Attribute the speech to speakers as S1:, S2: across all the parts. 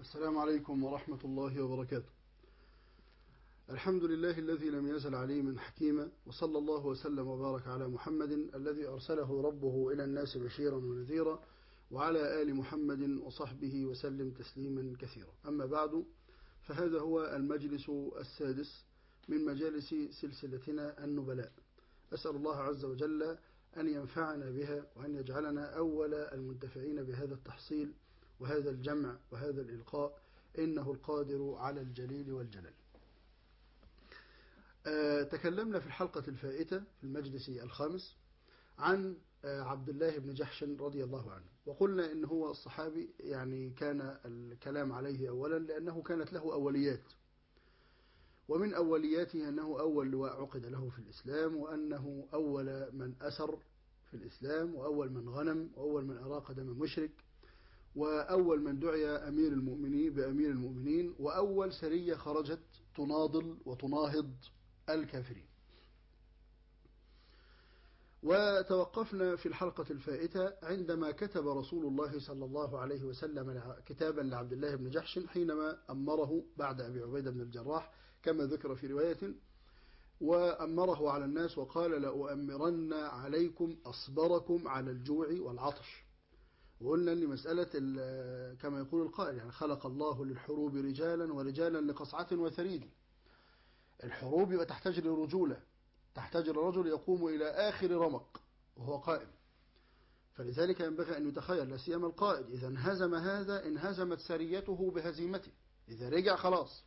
S1: السلام عليكم ورحمة الله وبركاته الحمد لله الذي لم يزل عليما حكيما وصلى الله وسلم وبارك على محمد الذي أرسله ربه إلى الناس بشيرا ونذيرا وعلى آل محمد وصحبه وسلم تسليما كثيرا أما بعد فهذا هو المجلس السادس من مجالس سلسلتنا النبلاء أسأل الله عز وجل أن ينفعنا بها وأن يجعلنا أول المنتفعين بهذا التحصيل وهذا الجمع وهذا الإلقاء إنه القادر على الجليل والجلال آه تكلمنا في الحلقة الفائتة في المجلس الخامس عن آه عبد الله بن جحش رضي الله عنه وقلنا إن هو الصحابي يعني كان الكلام عليه أولا لأنه كانت له أوليات ومن أولياته أنه أول لواء عقد له في الإسلام وأنه أول من أسر في الإسلام وأول من غنم وأول من أراق دم مشرك وأول من دعي أمير المؤمنين بأمير المؤمنين وأول سرية خرجت تناضل وتناهض الكافرين وتوقفنا في الحلقة الفائتة عندما كتب رسول الله صلى الله عليه وسلم كتابا لعبد الله بن جحش حينما أمره بعد أبي عبيدة بن الجراح كما ذكر في رواية وأمره على الناس وقال لأؤمرن عليكم أصبركم على الجوع والعطش وقلنا أن مسألة كما يقول القائل يعني خلق الله للحروب رجالا ورجالا لقصعة وثريد الحروب يبقى تحتاج لرجولة تحتاج الرجل يقوم إلى آخر رمق وهو قائم فلذلك ينبغي أن يتخيل لا سيما القائد إذا انهزم هذا انهزمت سريته بهزيمته إذا رجع خلاص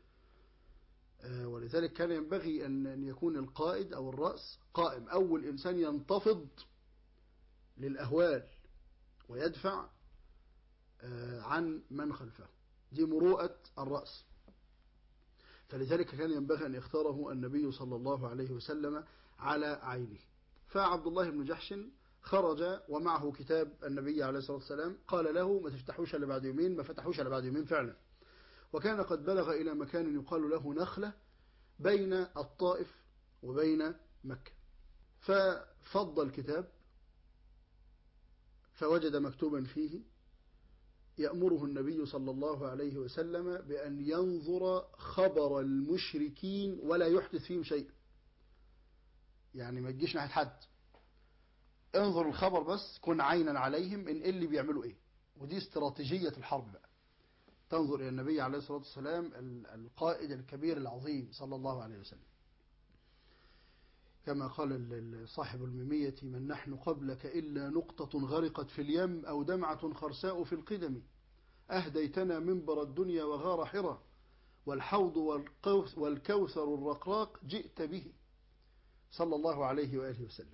S1: ولذلك كان ينبغي أن يكون القائد أو الرأس قائم أول إنسان ينتفض للأهوال ويدفع عن من خلفه دي مروءة الرأس فلذلك كان ينبغي أن يختاره النبي صلى الله عليه وسلم على عينه فعبد الله بن جحش خرج ومعه كتاب النبي عليه الصلاة والسلام قال له ما تفتحوش إلا بعد يومين ما فتحوش إلا بعد يومين فعلا وكان قد بلغ إلى مكان يقال له نخلة بين الطائف وبين مكة ففض الكتاب فوجد مكتوبا فيه يأمره النبي صلى الله عليه وسلم بأن ينظر خبر المشركين ولا يحدث فيهم شيء يعني ما تجيش ناحية حد انظر الخبر بس كن عينا عليهم ان اللي بيعملوا ايه ودي استراتيجية الحرب بقى تنظر إلى النبي عليه الصلاة والسلام القائد الكبير العظيم صلى الله عليه وسلم كما قال صاحب الميمية من نحن قبلك إلا نقطة غرقت في اليم أو دمعة خرساء في القدم أهديتنا منبر الدنيا وغار حرى والحوض والكوثر الرقراق جئت به صلى الله عليه وآله وسلم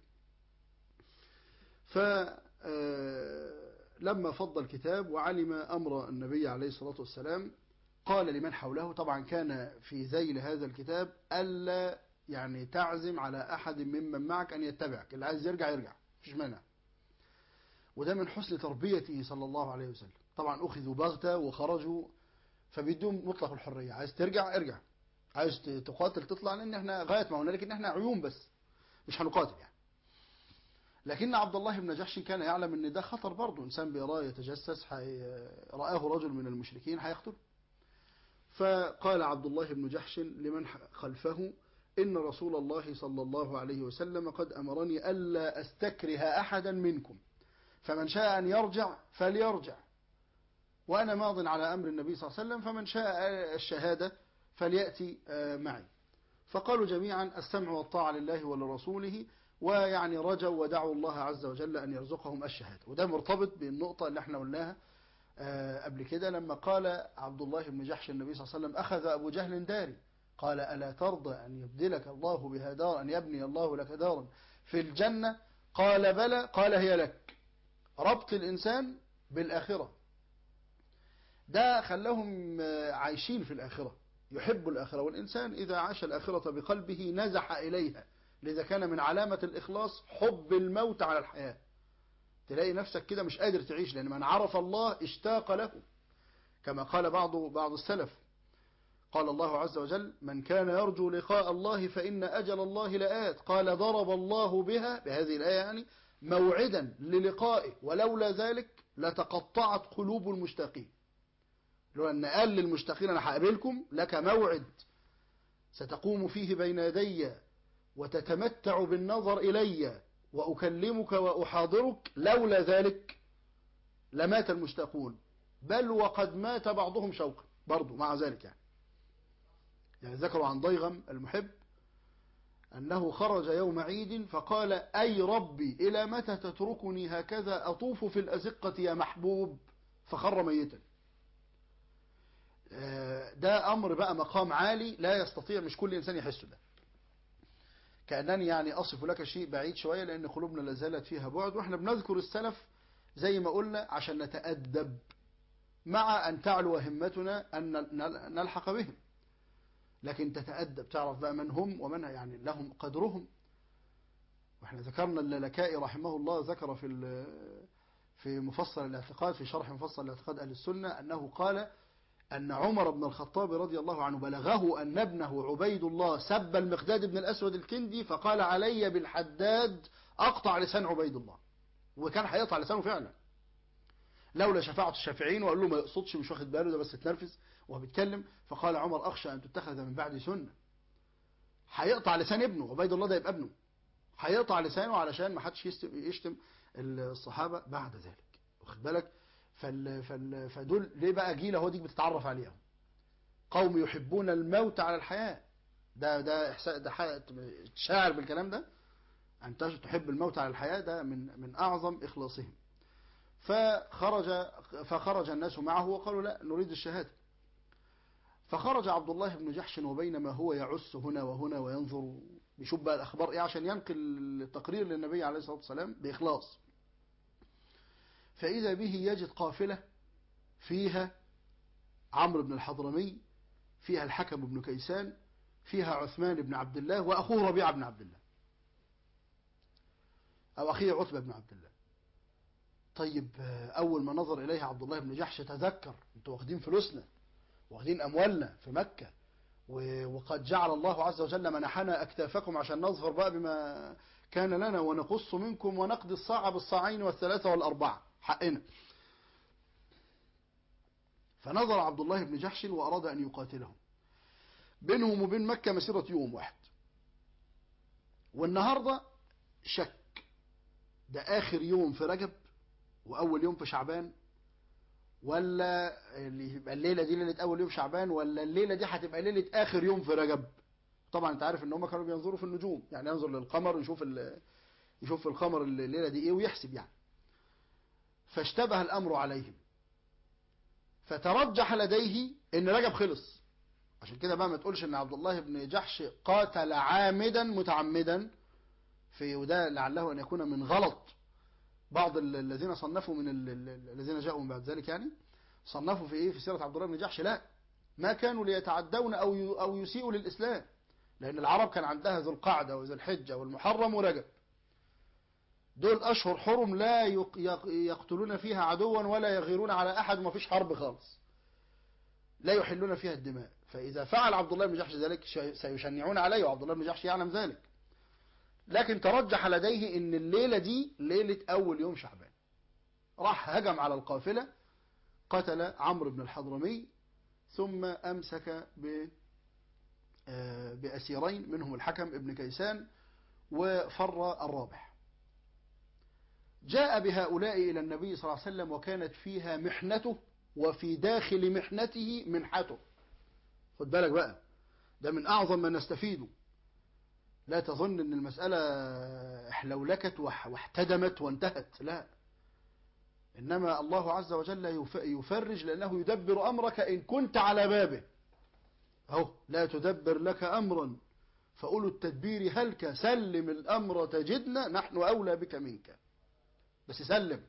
S1: فلما فض الكتاب وعلم أمر النبي عليه الصلاة والسلام قال لمن حوله طبعا كان في ذيل هذا الكتاب ألا يعني تعزم على أحد ممن معك أن يتبعك اللي عايز يرجع يرجع مفيش مانع وده من حسن تربيته صلى الله عليه وسلم طبعا أخذوا بغتة وخرجوا فبيدوم مطلق الحرية عايز ترجع ارجع عايز تقاتل تطلع لأن احنا غاية ما هنالك ان احنا عيون بس مش هنقاتل يعني لكن عبد الله بن جحش كان يعلم ان ده خطر برضه انسان بيراه يتجسس حي... رآه رجل من المشركين هيقتله فقال عبد الله بن جحش لمن خلفه إن رسول الله صلى الله عليه وسلم قد أمرني ألا أستكره أحدا منكم فمن شاء أن يرجع فليرجع وأنا ماض على أمر النبي صلى الله عليه وسلم فمن شاء الشهادة فليأتي معي فقالوا جميعا السمع والطاعة لله ولرسوله ويعني رجوا ودعوا الله عز وجل أن يرزقهم الشهادة وده مرتبط بالنقطة اللي احنا قلناها قبل كده لما قال عبد الله بن جحش النبي صلى الله عليه وسلم أخذ أبو جهل داري قال ألا ترضى أن يبدلك الله بها دارا أن يبني الله لك دارا في الجنة قال بلى قال هي لك ربط الإنسان بالآخرة ده خلاهم عايشين في الآخرة يحب الآخرة والإنسان إذا عاش الآخرة بقلبه نزح إليها لذا كان من علامة الإخلاص حب الموت على الحياة تلاقي نفسك كده مش قادر تعيش لأن من عرف الله اشتاق له كما قال بعض بعض السلف قال الله عز وجل من كان يرجو لقاء الله فإن أجل الله لآت قال ضرب الله بها بهذه الآية يعني موعدا للقائه ولولا ذلك لتقطعت قلوب المشتاقين اللي هو أن قال للمشتاقين أنا هقابلكم لك موعد ستقوم فيه بين يدي وتتمتع بالنظر إلي وأكلمك وأحاضرك لولا ذلك لمات المشتاقون بل وقد مات بعضهم شوقا برضو مع ذلك يعني يعني ذكروا عن ضيغم المحب أنه خرج يوم عيد فقال أي ربي إلى متى تتركني هكذا أطوف في الأزقة يا محبوب فخر ميتا ده أمر بقى مقام عالي لا يستطيع مش كل إنسان يحس ده كأنني يعني أصف لك شيء بعيد شوية لأن قلوبنا لازالت فيها بعد وإحنا بنذكر السلف زي ما قلنا عشان نتأدب مع أن تعلو همتنا أن نلحق بهم لكن تتأدب تعرف بقى من هم ومن يعني لهم قدرهم واحنا ذكرنا اللالكائي رحمه الله ذكر في في مفصل الاعتقاد في شرح مفصل الاعتقاد أهل السنة أنه قال أن عمر بن الخطاب رضي الله عنه بلغه أن ابنه عبيد الله سب المقداد بن الأسود الكندي فقال علي بالحداد أقطع لسان عبيد الله وكان هيقطع لسانه فعلا لولا شفاعة الشافعين وقال له ما يقصدش مش واخد باله ده بس اتنرفز وهو بيتكلم فقال عمر أخشى أن تتخذ من بعد سنة هيقطع لسان ابنه عبيد الله ده يبقى ابنه هيقطع لسانه علشان ما حدش يشتم الصحابة بعد ذلك واخد بالك فال فال فدول ليه بقى جيل اهو ديك بتتعرف عليهم قوم يحبون الموت على الحياة ده ده احساس ده شاعر بالكلام ده أن تحب الموت على الحياة ده من من أعظم إخلاصهم فخرج فخرج الناس معه وقالوا لا نريد الشهادة فخرج عبد الله بن جحش وبينما هو يعس هنا وهنا وينظر بيشوف بقى الأخبار إيه عشان ينقل التقرير للنبي عليه الصلاة والسلام بإخلاص فإذا به يجد قافلة فيها عمرو بن الحضرمي فيها الحكم بن كيسان فيها عثمان بن عبد الله وأخوه ربيعة بن عبد الله أو أخيه عتبة بن عبد الله طيب أول ما نظر إليها عبد الله بن جحش تذكر أنتوا واخدين فلوسنا واخدين أموالنا في مكة وقد جعل الله عز وجل منحنا أكتافكم عشان نظفر بقى بما كان لنا ونقص منكم ونقضي الصاع بالصاعين والثلاثة والأربعة حقنا فنظر عبد الله بن جحش وأراد أن يقاتلهم بينهم وبين مكة مسيرة يوم واحد والنهاردة شك ده آخر يوم في رجب وأول يوم في شعبان ولا اللي يبقى الليلة دي ليلة أول يوم شعبان ولا الليلة دي هتبقى ليلة آخر يوم في رجب طبعا انت عارف ان هم كانوا بينظروا في النجوم يعني ينظر للقمر يشوف يشوف في القمر الليلة دي ايه ويحسب يعني فاشتبه الأمر عليهم فترجح لديه ان رجب خلص عشان كده بقى ما تقولش ان عبد الله بن جحش قاتل عامدا متعمدا في وده لعله ان يكون من غلط بعض الذين صنفوا من الذين جاءوا من بعد ذلك يعني صنفوا في ايه في سيرة عبد الله بن جحش لا ما كانوا ليتعدون او او يسيئوا للاسلام لان العرب كان عندها ذو القعدة وذو الحجة والمحرم ورجب دول اشهر حرم لا يقتلون فيها عدوا ولا يغيرون على احد وما فيش حرب خالص لا يحلون فيها الدماء فاذا فعل عبد الله بن جحش ذلك سيشنعون عليه وعبد الله بن جحش يعلم ذلك لكن ترجح لديه ان الليلة دي ليلة اول يوم شعبان راح هجم على القافلة قتل عمرو بن الحضرمي ثم امسك ب بأسيرين منهم الحكم ابن كيسان وفر الرابح جاء بهؤلاء إلى النبي صلى الله عليه وسلم وكانت فيها محنته وفي داخل محنته منحته خد بالك بقى ده من أعظم ما نستفيده لا تظن ان المسألة احلولكت واحتدمت وانتهت لا انما الله عز وجل يفرج لانه يدبر امرك ان كنت على بابه اهو لا تدبر لك امرا فأولو التدبير هلك سلم الامر تجدنا نحن اولى بك منك بس سلم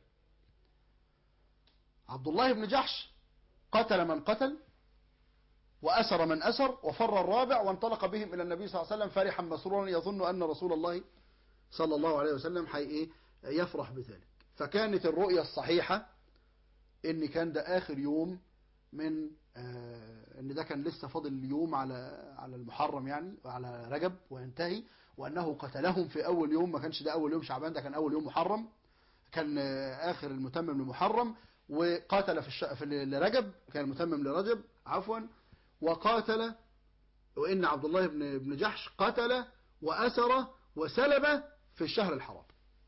S1: عبد الله بن جحش قتل من قتل وأسر من أسر وفر الرابع وانطلق بهم إلى النبي صلى الله عليه وسلم فرحا مسرورا يظن أن رسول الله صلى الله عليه وسلم حي إيه يفرح بذلك فكانت الرؤية الصحيحة إن كان ده آخر يوم من آه إن ده كان لسه فاضل يوم على على المحرم يعني وعلى رجب وينتهي وأنه قتلهم في أول يوم ما كانش ده أول يوم شعبان ده كان أول يوم محرم كان آه آخر المتمم لمحرم وقاتل في, الش... في لرجب كان متمم لرجب عفوا وقاتل وإن عبد الله بن بن جحش قتل وأسر وسلب في الشهر الحرام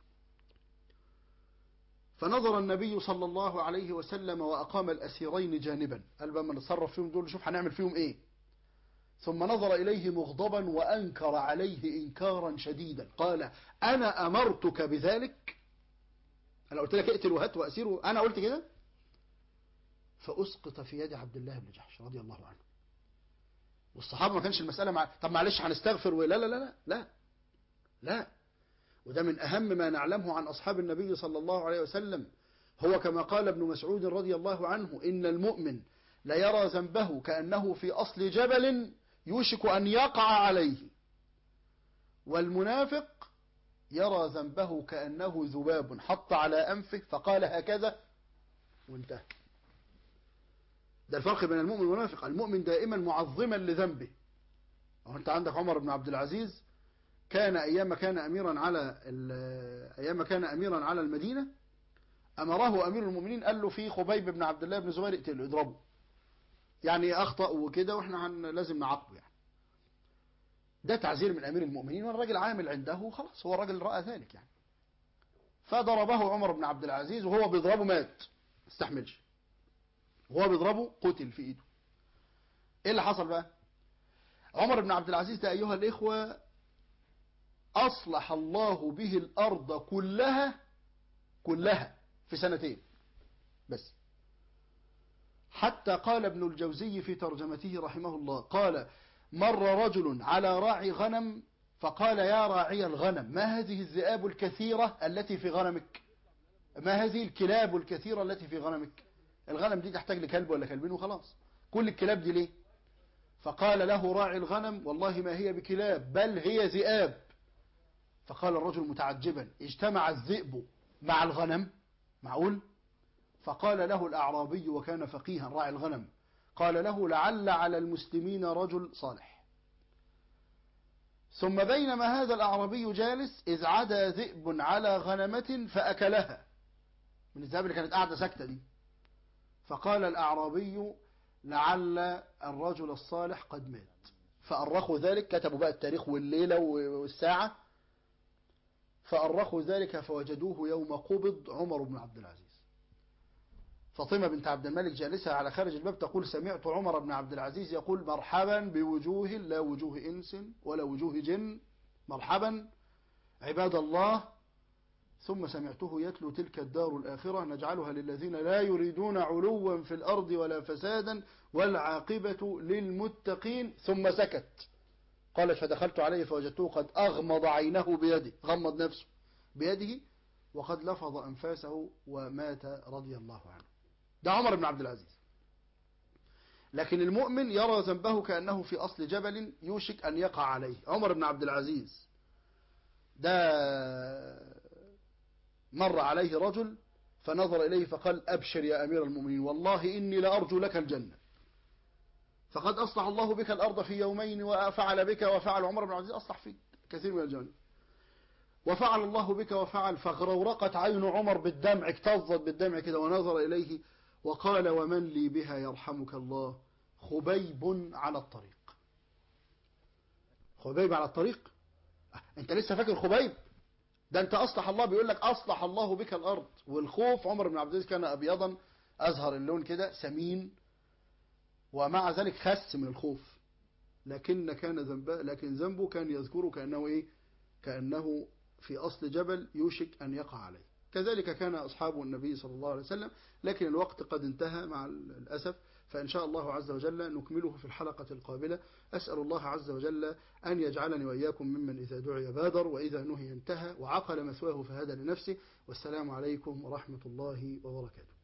S1: فنظر النبي صلى الله عليه وسلم وأقام الأسيرين جانبا قال بقى ما نتصرف فيهم دول نشوف هنعمل فيهم إيه ثم نظر إليه مغضبا وأنكر عليه إنكارا شديدا قال أنا أمرتك بذلك أنا قلت لك اقتل وهات وأسير أنا قلت كده فأسقط في يد عبد الله بن جحش رضي الله عنه والصحابة ما كانش المسألة مع طب معلش هنستغفر ولا لا لا لا لا لا وده من أهم ما نعلمه عن أصحاب النبي صلى الله عليه وسلم هو كما قال ابن مسعود رضي الله عنه إن المؤمن ليرى ذنبه كأنه في أصل جبل يوشك أن يقع عليه والمنافق يرى ذنبه كأنه ذباب حط على أنفه فقال هكذا وانتهى ده الفرق بين المؤمن والمنافق المؤمن دائما معظما لذنبه وانت عندك عمر بن عبد العزيز كان أيام كان أميرا على أيام كان أميرا على المدينة أمره أمير المؤمنين قال له في خبيب بن عبد الله بن زبير اقتله اضربه يعني أخطأ وكده وإحنا هن لازم نعاقبه يعني ده تعزير من أمير المؤمنين والراجل عامل عنده خلاص هو الراجل رأى ذلك يعني فضربه عمر بن عبد العزيز وهو بيضربه مات استحملش وهو بيضربه قتل في ايده ايه اللي حصل بقى عمر بن عبد العزيز ده ايها الاخوة اصلح الله به الارض كلها كلها في سنتين بس حتى قال ابن الجوزي في ترجمته رحمه الله قال مر رجل على راعي غنم فقال يا راعي الغنم ما هذه الذئاب الكثيرة التي في غنمك ما هذه الكلاب الكثيرة التي في غنمك الغنم دي تحتاج لكلب ولا كلبين وخلاص كل الكلاب دي ليه فقال له راعي الغنم والله ما هي بكلاب بل هي ذئاب فقال الرجل متعجبا اجتمع الذئب مع الغنم معقول فقال له الأعرابي وكان فقيها راعي الغنم قال له لعل على المسلمين رجل صالح ثم بينما هذا الأعرابي جالس إذ عدا ذئب على غنمة فأكلها من الذئاب اللي كانت قاعدة ساكتة دي فقال الأعرابي لعل الرجل الصالح قد مات فأرخوا ذلك كتبوا بقى التاريخ والليلة والساعة فأرخوا ذلك فوجدوه يوم قبض عمر بن عبد العزيز فاطمة بنت عبد الملك جالسة على خارج الباب تقول سمعت عمر بن عبد العزيز يقول مرحبا بوجوه لا وجوه إنس ولا وجوه جن مرحبا عباد الله ثم سمعته يتلو تلك الدار الآخرة نجعلها للذين لا يريدون علوا في الأرض ولا فسادا والعاقبة للمتقين ثم سكت قالت فدخلت عليه فوجدته قد أغمض عينه بيده غمض نفسه بيده وقد لفظ أنفاسه ومات رضي الله عنه ده عمر بن عبد العزيز لكن المؤمن يرى ذنبه كأنه في أصل جبل يوشك أن يقع عليه عمر بن عبد العزيز ده مر عليه رجل فنظر إليه فقال أبشر يا أمير المؤمنين والله إني لأرجو لك الجنة فقد أصلح الله بك الأرض في يومين وفعل بك وفعل عمر بن عبد العزيز أصلح فيك كثير من الجوانب وفعل الله بك وفعل فغرورقت عين عمر بالدمع اكتظت بالدمع كده ونظر إليه وقال ومن لي بها يرحمك الله خبيب على الطريق خبيب على الطريق انت لسه فاكر خبيب ده انت اصلح الله بيقول لك اصلح الله بك الارض والخوف عمر بن عبد العزيز كان ابيضا ازهر اللون كده سمين ومع ذلك خس من الخوف لكن كان ذنبه لكن ذنبه كان يذكره كانه ايه كانه في اصل جبل يوشك ان يقع عليه كذلك كان أصحاب النبي صلى الله عليه وسلم لكن الوقت قد انتهى مع الأسف فإن شاء الله عز وجل نكمله في الحلقة القابلة أسأل الله عز وجل أن يجعلني وإياكم ممن إذا دعي بادر وإذا نهي انتهى وعقل مثواه فهدى لنفسه والسلام عليكم ورحمة الله وبركاته